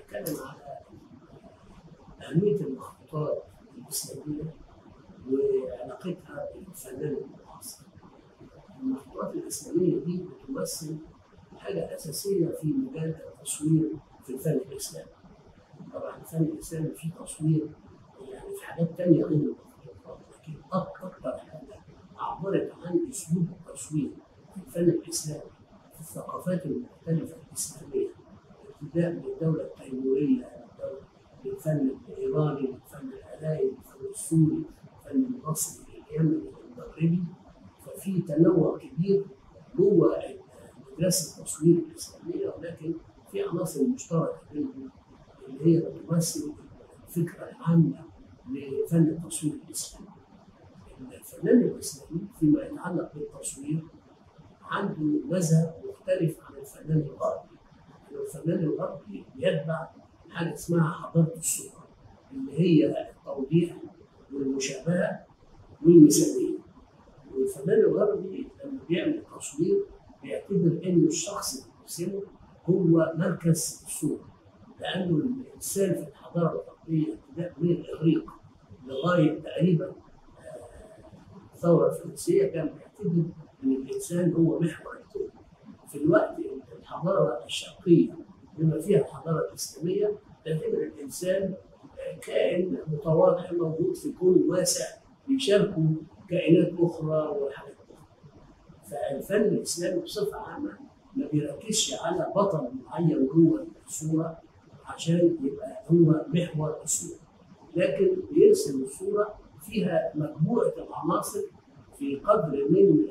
هنتكلم على أهمية المخطوطات الإسلامية وعلاقتها بالفنان المعاصر. المخطوطات الإسلامية دي بتمثل حاجة أساسية في مجال التصوير في الفن الإسلامي. طبعا الفن الإسلامي فيه تصوير يعني في حاجات تانية غير المخطوطات لكن أك- أكتر حاجة عبرت عن أسلوب التصوير في الفن الإسلامي في الثقافات المختلفة الإسلامية ابتداء من الدولة التيمورية للدولة- للفن الإيراني للفن العراقي للفن السوري الفن المصري اليمني المغربي ففي تنوع كبير جوه مدرسة التصوير الإسلامية ولكن في عناصر مشتركة بينهم اللي هي بتمثل الفكرة العامة لفن التصوير الإسلامي. الفنان الإسلامي فيما يتعلق بالتصوير عنده مذهب مختلف عن الفنان الغربي. يعني الفنان الغربي بيتبع حاجة اسمها حضارة الصورة اللي هي التوضيح والمشابهة والمثالية. والفنان الغربي لما بيعمل تصوير بيعتبر إن الشخص اللي بيرسمه هو مركز الصورة. لأنه الإنسان في الحضارة الغربية ابتداء من الإغريق لغاية تقريبا آه، الثورة الفرنسية كان بيعتبر إن الإنسان هو محور الكون. في الوقت اللي الحضارة الشرقية بما فيها الحضارة الإسلامية تعتبر الإنسان آه، كائن متواضع موجود في كون واسع بيشاركه كائنات أخرى وحاجات أخرى. فالفن الإسلامي بصفة عامة ما بيركزش على بطل معين جوه الصورة عشان يبقى هو محور الصورة لكن بيرسم الصورة فيها مجموعة العناصر في قدر من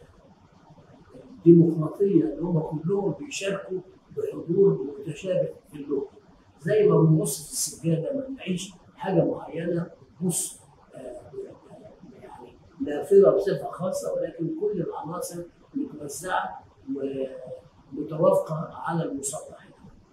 الديمقراطية اللي هم كلهم بيشاركوا بحضور متشابه في اللغة زي ما بنبص في السجادة ما بنعيش حاجة معينة بنبص آه، يعني نافذة بصفة خاصة ولكن كل العناصر متوزعة ومتوافقة على المسطح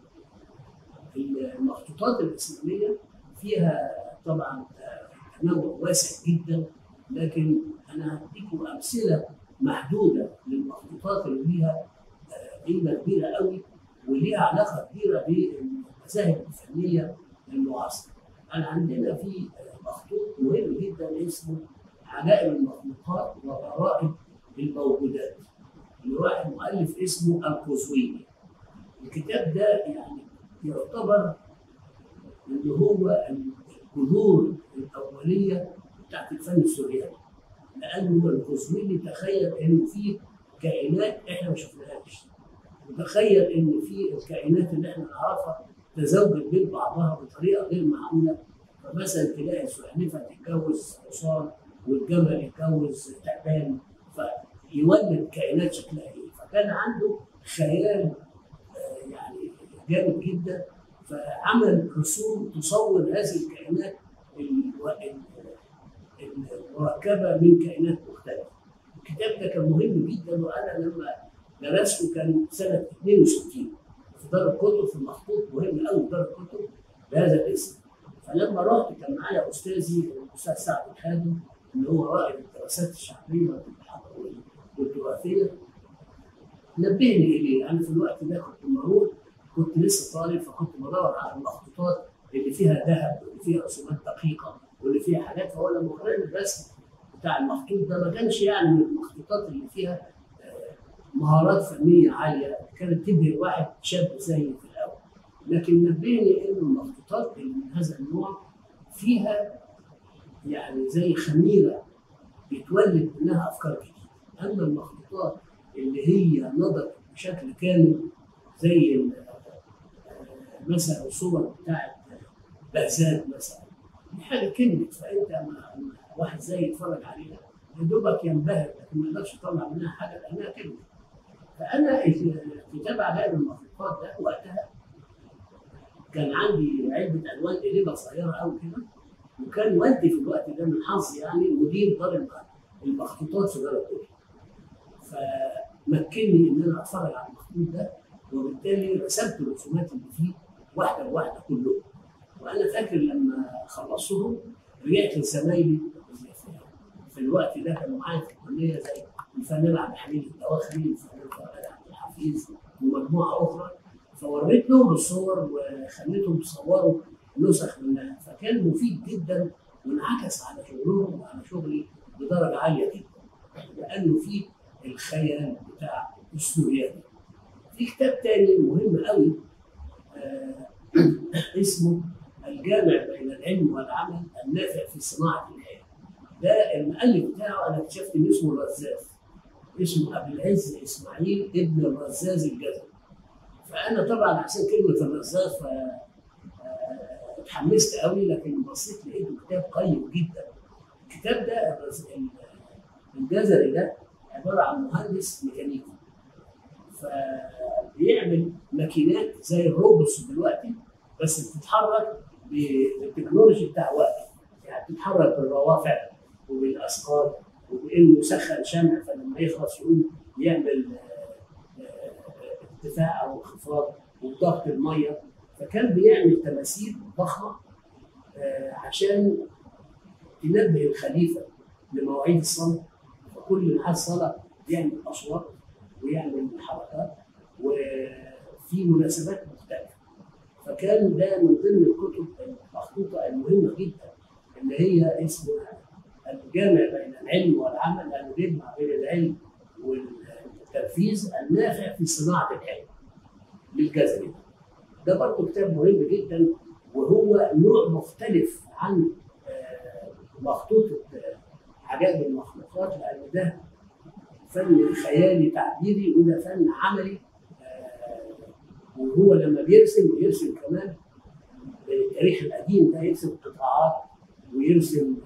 المخطوطات الإسلامية فيها طبعا آه، تنوع واسع جدا لكن أنا هديكم أمثلة محدودة للمخطوطات اللي ليها آه، قيمة كبيرة قوي وليها علاقة كبيرة بالمذاهب الفنية المعاصرة. أنا عندنا في آه، مخطوط مهم جدا اسمه عجائب المخلوقات وغرائب الموجودات لواحد مؤلف اسمه القزويني. الكتاب ده يعني يعتبر اللي هو الجذور الاوليه بتاعت الفن السورياني لانه القزويني تخيل انه في كائنات احنا ما شفناهاش وتخيل ان في الكائنات اللي احنا نعرفها تزوجت بين بعضها بطريقه غير معقوله فمثلا تلاقي السلحفاه تتجوز حصان والجمل يتجوز تعبان فيولد كائنات شكلها ايه فكان عنده خيال آه، يعني جامد جدا فعمل رسوم تصور هذه الكائنات الو- ال- المركبه من كائنات مختلفه. الكتاب ده كان مهم جدا وانا لما درسته كان سنه 62 في دار الكتب في المخطوط مهم قوي دار الكتب بهذا الاسم. فلما رحت كان معايا استاذي الاستاذ سعد الخادم اللي هو رائد الدراسات الشعبيه والحضاريه والتراثيه نبهني اليه انا في الوقت ده كنت مروح كنت لسه طالب فكنت بدور على المخطوطات اللي فيها ذهب واللي فيها رسومات دقيقه واللي فيها حاجات فهو لما قرأنا الرسم بتاع المخطوط ده ما كانش يعني من المخطوطات اللي فيها آه، مهارات فنيه عاليه كانت تبهر واحد شاب زيي في الاول لكن نبهني انه المخطوطات اللي من هذا النوع فيها يعني زي خميره بيتولد منها افكار جديده اما المخطوطات اللي هي نضجت بشكل كامل زي ال- آه، مثلا الصور بتاعت بهزاد مثلا دي حاجه كلمت فانت ما ما واحد زي يتفرج عليها يا دوبك ينبهر لكن ما يقدرش يطلع منها حاجه لانها كلمه فانا الكتاب عجائب المخلوقات ده وقتها كان عندي علبه الوان قليبه صغيره قوي كده وكان والدي في الوقت ده من حظي يعني مدير دار الم- المخطوطات في دار الكتب فمكنني ان انا اتفرج على المخطوط ده وبالتالي رسمت الرسومات اللي فيه واحده بواحده كلهم وانا فاكر لما خلصتهم رجعت لزمايلي في الوقت ده كانوا معايا في الكليه زي الفنان عبد الحميد الدواخري الفنان فؤاد عبد الحفيظ ومجموعه اخرى فوريت لهم الصور وخليتهم يصوروا نسخ منها فكان مفيد جدا وانعكس على شغلهم وعلى شغلي بدرجه عاليه جدا لانه فيه الخيال بتاع السورياني. في كتاب تاني مهم قوي آه اسمه الجامع بين العلم والعمل النافع في صناعه الحياه. ده المؤلف بتاعه انا اكتشفت ان اسمه الرزاز. اسمه ابو العز اسماعيل ابن الرزاز الجزري. فانا طبعا عشان كلمه الرزاز ف اتحمست قوي لكن بصيت لقيته كتاب قيم جدا. الكتاب ده الجزري ده عباره عن مهندس ميكانيكي. فبيعمل ماكينات زي الروبوتس دلوقتي بس بتتحرك بالتكنولوجي بتاع وقته يعني بتتحرك بالروافع وبالاثقال وبانه يسخن شمع فلما يخلص يقوم يعمل ارتفاع او انخفاض وضغط الميه فكان بيعمل تماثيل ضخمه عشان تنبه الخليفه لمواعيد الصلاه فكل ميعاد صلاه يعمل اصوات ويعمل حركات وفي مناسبات مختلفه فكان ده من ضمن الكتب المخطوطه المهمه جدا اللي هي اسمها الجامع بين العلم والعمل لانه بيجمع بين العلم والتنفيذ النافع في صناعه العلم للجزري ده برضه كتاب مهم جدا وهو نوع مختلف عن مخطوطه عجائب المخلوقات لان ده فن خيالي تعبيري وده فن عملي وهو لما بيرسم بيرسم كمان التاريخ القديم ده يرسم قطاعات ويرسم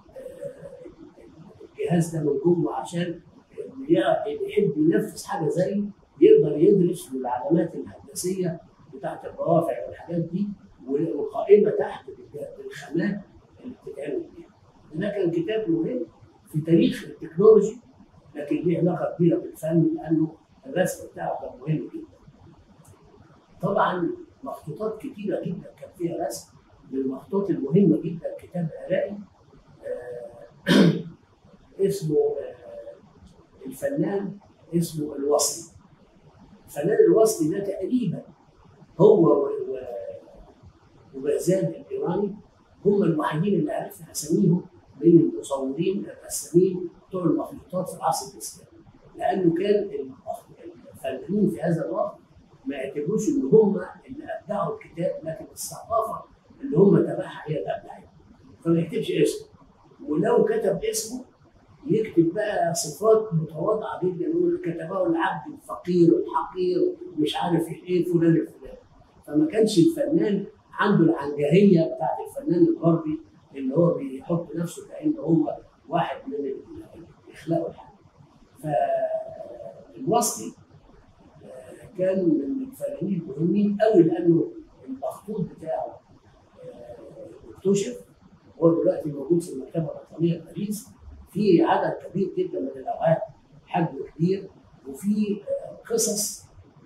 الجهاز ده من جوه عشان اللي يحب ينفذ حاجه زيه يقدر يدرس العلامات الهندسيه بتاعت الروافع والحاجات دي وقائمه تحت بالخامات اللي بتتعمل بيها. ده كان كتاب مهم في تاريخ التكنولوجي لكن ليه علاقه كبيره بالفن لانه الرسم بتاعه كان مهم جدا. طبعا مخطوطات كتيره جدا كان فيها رسم من المخطوطات المهمه جدا كتاب عراقي آه اسمه آه الفنان اسمه الوصلي. الفنان الوصلي ده تقريبا هو وبازان الايراني هم الوحيدين اللي عرفنا اساميهم بين المصورين الرسامين بتوع المخطوطات في العصر الاسلامي لانه كان الفنانين في هذا الوقت ما يعتبروش ان هم اللي ابدعوا الكتاب لكن الثقافه اللي هم تبعها هي اللي ابدعتها فما يكتبش اسمه ولو كتب اسمه يكتب بقى صفات متواضعه جدا يقول كتبه العبد الفقير الحقير مش عارف ايه فلان الفلاني فما كانش الفنان عنده العنجهيه بتاعت الفنان الغربي اللي هو بيحط نفسه كانه هو واحد من اللي يخلقوا الحاجه فالوصلي كان من الفنانين المهمين قوي لانه المخطوط بتاعه اكتشف هو دلوقتي موجود في المكتبه الوطنيه في باريس في عدد كبير جدا من الاوقات حجم كبير وفي قصص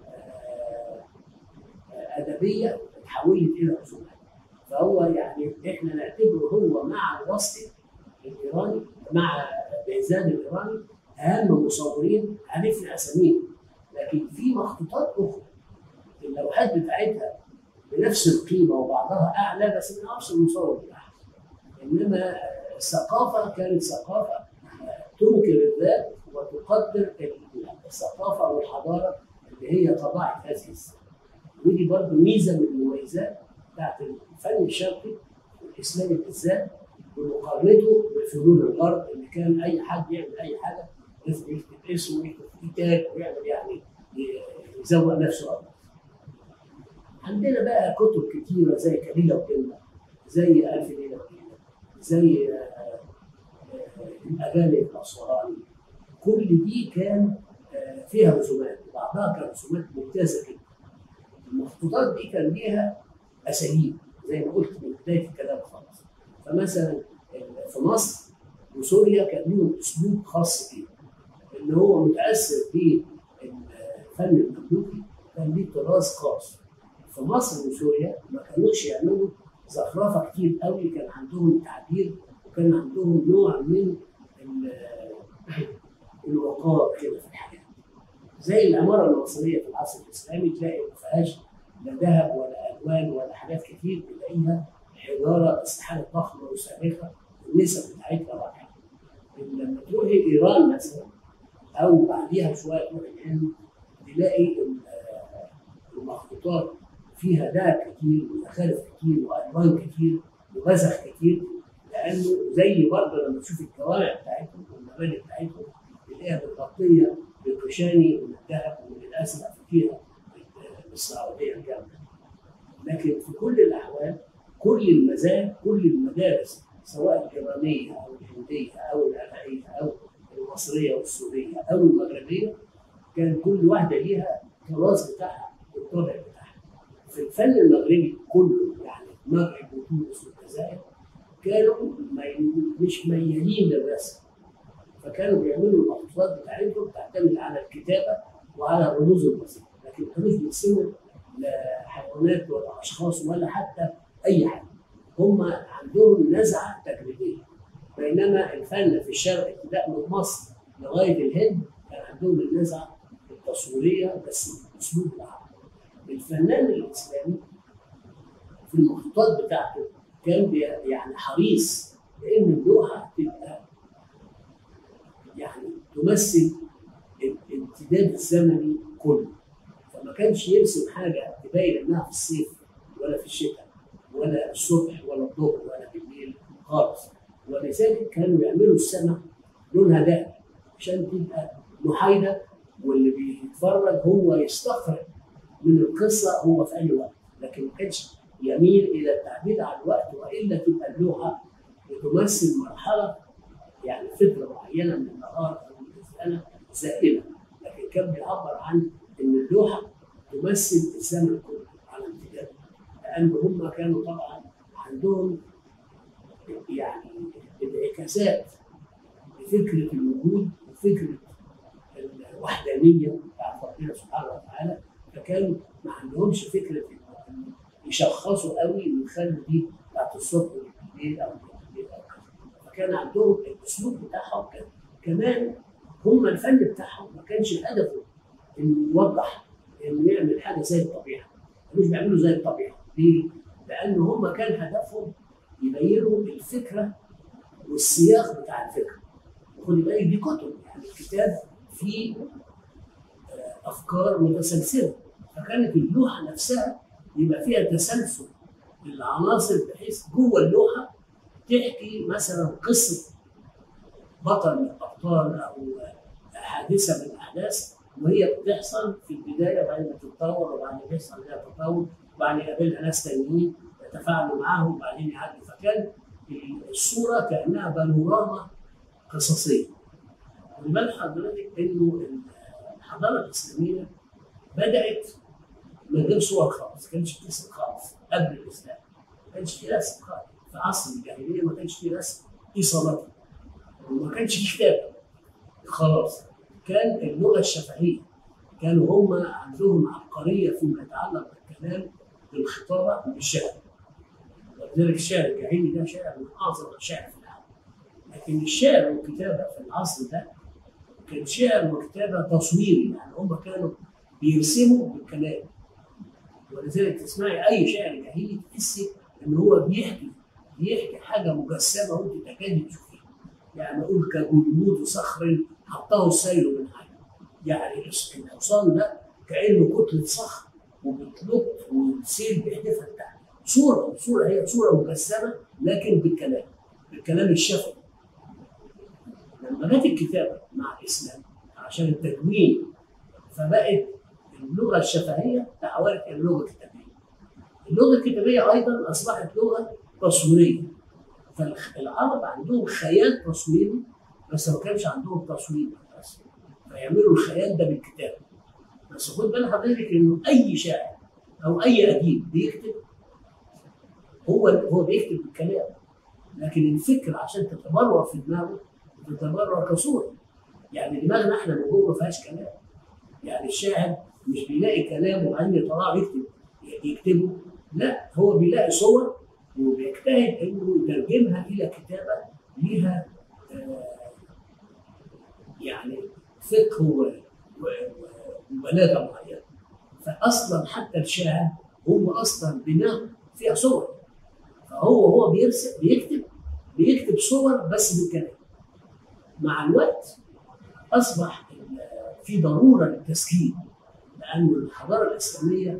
ادبيه اتحولت الى رسومات فهو يعني احنا نعتبره هو مع الوصلي الايراني مع بهزاد الايراني اهم مصورين عرفنا اساميهم لكن في مخطوطات اخرى اللوحات بتاعتها بنفس القيمه وبعضها اعلى بس من نفس المصور بتاعها انما الثقافه كانت ثقافه تنكر الذات وتقدر الثقافه والحضاره اللي هي طبعت هذه السنه ودي برضه ميزه من المميزات بتاعت الفن الشرقي والاسلامي بالذات بمقارنته بفنون الغرب اللي كان اي حد يعمل اي حاجه لازم يكتب اسمه ويكتب كتاب ويعمل يعني يزوق نفسه اكتر. عندنا بقى كتب كتيره زي كليله وكلمه زي الف ليله وليله زي الاغاني الاسواراني كل دي كان فيها رسومات بعضها كان رسومات ممتازه جدا المخطوطات دي كان ليها اساليب زي ما قلت من بدايه الكلام خالص فمثلا في مصر وسوريا كان لهم اسلوب خاص بيه ان هو متاثر بالفن المملوكي كان ليه طراز خاص في مصر وسوريا ما كانوش يعملوا زخرفه كتير قوي كان عندهم تعبير وكان عندهم نوع من الوقار كده في الحياه زي العماره المصريه في العصر الاسلامي تلاقي ما فيهاش لا ذهب ولا الوان ولا حاجات كتير تلاقيها حجاره بس حاجه ضخمه وصارخه النسب بتاعتها واحده لما تروحي ايران مثلا او بعديها شويه تروحي الهند تلاقي المخطوطات فيها ذهب كتير وزخارف كتير والوان كتير ومسخ كتير لانه زي برضه لما تشوف الكوارع بتاعتهم والمباني بتاعتهم تلاقيها متغطيه بالكشاني ومن الذهب ومن الازرق فيها السعوديه الجامده. لكن في كل الاحوال كل المذاهب كل المدارس سواء الايرانيه او الهنديه او العراقيه او المصريه والسوريه او المغربيه كان كل واحده ليها التراث بتاعها والطابع بتاعها. في الفن المغربي كله يعني المغرب وتونس والجزائر كانوا مش ميالين للرسم فكانوا بيعملوا المخطوطات بتاعتهم تعتمد على الكتابه وعلى الرموز البسيطه لكن ما كانوش بيرسموا لا حيوانات ولا اشخاص ولا حتى اي حاجه هم عندهم نزعه تجريبيه بينما الفن في الشرق ابتداء من مصر لغايه الهند كان عندهم النزعه التصويريه بس باسلوب العربي الفنان الاسلامي في المخطوطات بتاعته كان يعني حريص لان اللوحه تبقى يعني تمثل الامتداد الزمني كله فما كانش يرسم حاجه تبين انها في الصيف ولا في الشتاء ولا الصبح ولا الظهر ولا بالليل خالص ولذلك كانوا يعملوا السماء لونها ذهبي عشان تبقى محايده واللي بيتفرج هو يستخرج من القصه هو في اي وقت لكن ما كانش يميل الى التعبير عن الوقت والا تبقى اللوحه بتمثل مرحله يعني فتره معينه من النهار او من السنه زائله لكن كان بيعبر عن ان اللوحه تمثل الزمن كله على امتداد لان هم كانوا طبعا عندهم يعني انعكاسات لفكره الوجود وفكره الوحدانيه بتاعت ربنا سبحانه وتعالى فكانوا ما عندهمش فكره يشخصوا قوي ويخلوا دي بتاعت الصبح والليل او بالليل او كذا فكان عندهم الاسلوب بتاعهم كان كمان هم الفن بتاعهم ما كانش هدفه انه يوضح انه يعمل حاجه زي الطبيعه مش بيعملوا زي الطبيعه ليه؟ لان هم كان هدفهم يبينوا الفكره والسياق بتاع الفكره خدي بالك دي كتب يعني الكتاب فيه افكار متسلسله فكانت اللوحه نفسها يبقى فيها تسلسل العناصر بحيث جوه اللوحه تحكي مثلا قصه بطل من الابطال او حادثه من الاحداث وهي بتحصل في البدايه وبعدين بتتطور وبعدين بيحصل لها تطور وبعدين يقابلها ناس تانيين يتفاعلوا معاهم وبعدين يعدوا فكان الصوره كانها بانوراما قصصيه. خلي بال حضرتك انه الحضاره الاسلاميه بدات من غير صور خالص ما كانش بترسم خالص قبل الاسلام ما كانش في رسم خالص في عصر الجاهليه ما كانش في رسم ايصالاتي وما كانش في كتابه خلاص كان اللغه الشفهيه كانوا هم عندهم عبقريه فيما يتعلق بالكلام بالخطابه بالشعر ولذلك الشعر الجاهلي ده شعر من اعظم الشعر في العالم لكن الشعر والكتابه في العصر ده كان شعر وكتابه تصويري يعني هم كانوا بيرسموا بالكلام ولذلك تسمعي اي شعر جاهلي تحسي ان هو بيحكي بيحكي حاجه مجسمه وانت تكادي تشوفيها يعني اقول كجلود صخر حطه السيل من حي يعني الحصان ده كانه كتله صخر وبتلط والسيل بيحدفها تحت صوره صوره هي صوره مجسمه لكن بالكلام بالكلام الشفوي لما جت الكتابه مع الاسلام عشان التدوين فبقت اللغه الشفهيه تحولت الى لغه كتابيه. اللغه الكتابيه ايضا اصبحت لغه تصويريه. فالعرب عندهم خيال تصويري بس ما كانش عندهم تصوير بس فيعملوا الخيال ده بالكتابه. بس خد بال حضرتك انه اي شاعر او اي اديب بيكتب هو هو بيكتب بالكلام لكن الفكره عشان تتبرر في دماغه تتبرر كصوره يعني دماغنا احنا من جوه ما فيهاش كلام يعني الشاعر مش بيلاقي كلام وبعدين يطلعه يكتب يكتبه لا هو بيلاقي صور وبيجتهد انه يترجمها الى كتابه ليها آه يعني فقه وبلاغه معينه فاصلا حتى الشاعر هو اصلا بناء فيها صور فهو هو بيرسم بيكتب بيكتب صور بس بالكلام مع الوقت اصبح في ضروره للتسكين لان الحضاره الاسلاميه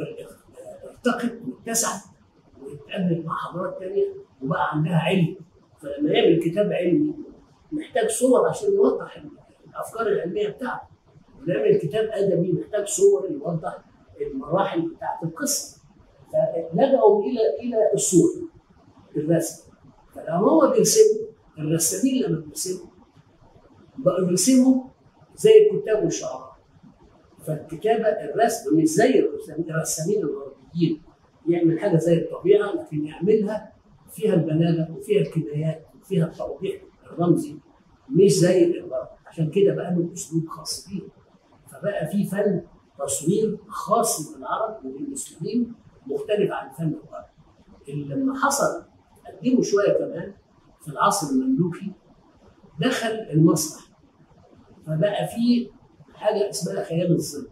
ارتقت واتسعت واتقابلت مع حضارات ثانيه وبقى عندها علم فلما يعمل كتاب علمي محتاج صور عشان يوضح الافكار العلميه بتاعته ونعمل كتاب ادبي محتاج صور يوضح المراحل بتاعت القصه فلجأوا الى الى الصور الرسم فلما هو بيرسموا الرسامين لما بيرسموا بقوا يرسموا زي الكتاب والشعراء فالكتابه الرسم مش زي الرسامين الغربيين يعمل حاجه زي الطبيعه لكن يعملها فيها البلاغه وفيها الكنايات وفيها التوضيح الرمزي مش زي الغرب عشان كده بقى له اسلوب خاص بيه فبقى في فن تصوير خاص بالعرب وبالمسلمين مختلف عن فن الغرب اللي لما حصل قدموا شويه كمان في العصر المملوكي دخل المسرح فبقى في حاجه اسمها خيال الظل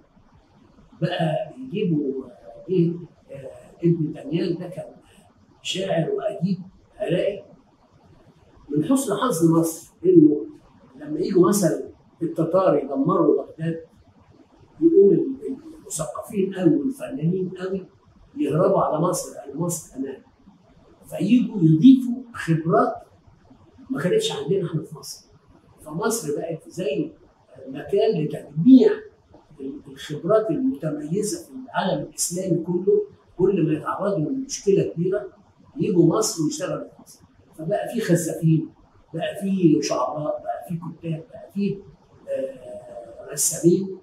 بقى يجيبوا ايه ابن دانيال ده كان شاعر واديب عراقي من حسن حظ مصر انه لما يجوا مثلا التتار يدمروا بغداد يقوم المثقفين قوي والفنانين قوي يهربوا على مصر لان مصر امان فيجوا يضيفوا خبرات ما كانتش عندنا احنا في مصر فمصر بقت زي مكان لتجميع الخبرات المتميزه في العالم الاسلامي كله كل ما يتعرضوا لمشكله كبيره يجوا مصر ويشتغلوا في مصر فبقى في خزافين بقى في شعراء بقى في كتاب بقى في آه رسامين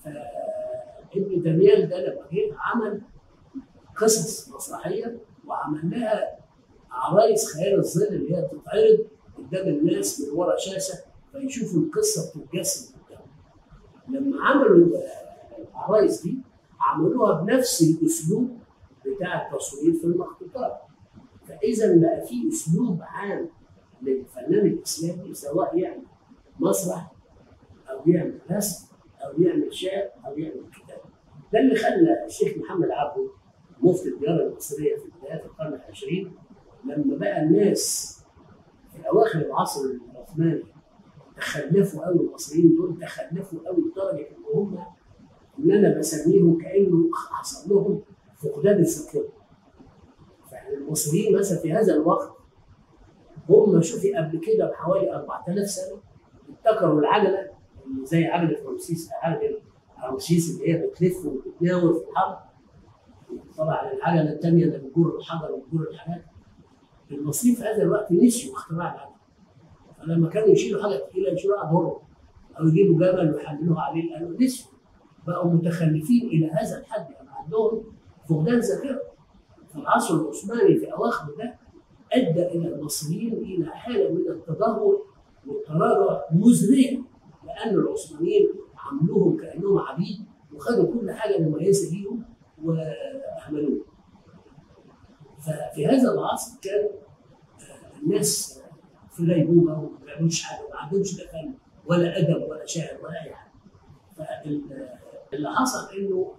فابن دانيال ده لما جه عمل قصص مسرحيه وعمل لها عرايس خيال الظل اللي هي بتتعرض قدام الناس من ورا شاشه فيشوفوا القصه بتتجسد قدامهم. لما عملوا العرايس دي عملوها بنفس الاسلوب بتاع التصوير في المخطوطات. فاذا بقى في اسلوب عام للفنان الاسلامي سواء يعمل مسرح او يعمل رسم او يعمل شعر او يعمل كتاب. ده اللي خلى الشيخ محمد عبده مفتي الديار المصريه في بدايات القرن العشرين لما بقى الناس في اواخر العصر العثماني تخلفوا قوي المصريين دول تخلفوا قوي لدرجه ان هم ان انا بسميهم كانه حصل لهم فقدان الذاكره. فيعني المصريين مثلا في هذا الوقت هم شوفي قبل كده بحوالي 4000 سنه ابتكروا العجله اللي زي عجله رمسيس عجله رمسيس اللي هي بتلف وبتناور في الحرب طبعا العجله الثانيه اللي بتجر الحجر وبتجر الحاجات المصريين في هذا الوقت نسيوا اختراع العجله فلما كانوا يشيلوا حاجه ثقيله يشيلوها ظهر او يجيبوا جبل ويحملوها عليه قالوا نسيوا بقوا متخلفين الى هذا الحد يعني عندهم فقدان ذاكره في العصر العثماني في اواخره ده ادى الى المصريين الى حاله من التدهور والتراجع مزريه لان العثمانيين عملوهم كانهم عبيد وخدوا كل حاجه مميزه ليهم واهملوها. ففي هذا العصر كان الناس في غيبوبه وما بيعملوش حاجه ما عندهمش لا فن ولا ادب ولا شعر ولا اي حاجه. فاللي حصل انه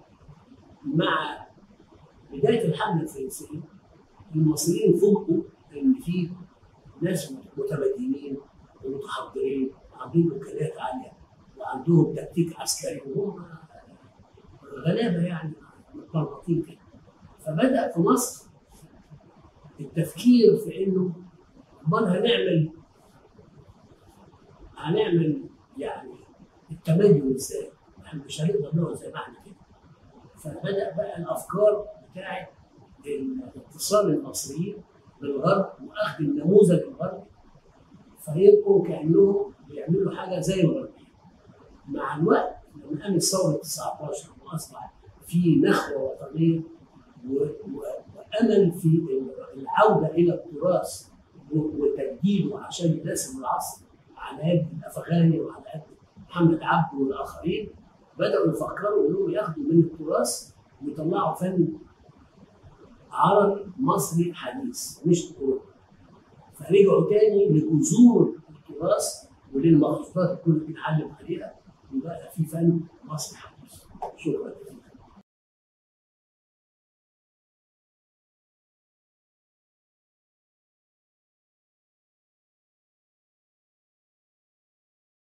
مع بدايه الحمله الفرنسيه المصريين فوجئوا ان في ناس متمدنين ومتحضرين وعندهم امكانيات عاليه وعندهم تكتيك عسكري وهم غلابه يعني متنططين كده فبدا في مصر التفكير في انه امال هنعمل هنعمل يعني التمدن ازاي؟ احنا مش هنقدر نقعد زي ما احنا كده فبدا بقى الافكار بتاعت اتصال المصريين بالغرب واخذ النموذج الغربي فيبقوا كانهم بيعملوا حاجه زي الغربيين. مع الوقت لما قامت ثوره 19 واصبح في نخوه وطنيه وامل في العوده الى التراث وتجديده عشان يناسب العصر على يد الافغاني وعلى يد محمد عبده والاخرين بداوا يفكروا انهم ياخدوا من التراث ويطلعوا فن عربي مصري حديث مش اوروبي فرجعوا تاني لجذور التراث وللمخطوطات اللي كنا بنعلم عليها وبقى في فن مصري حديث شكرا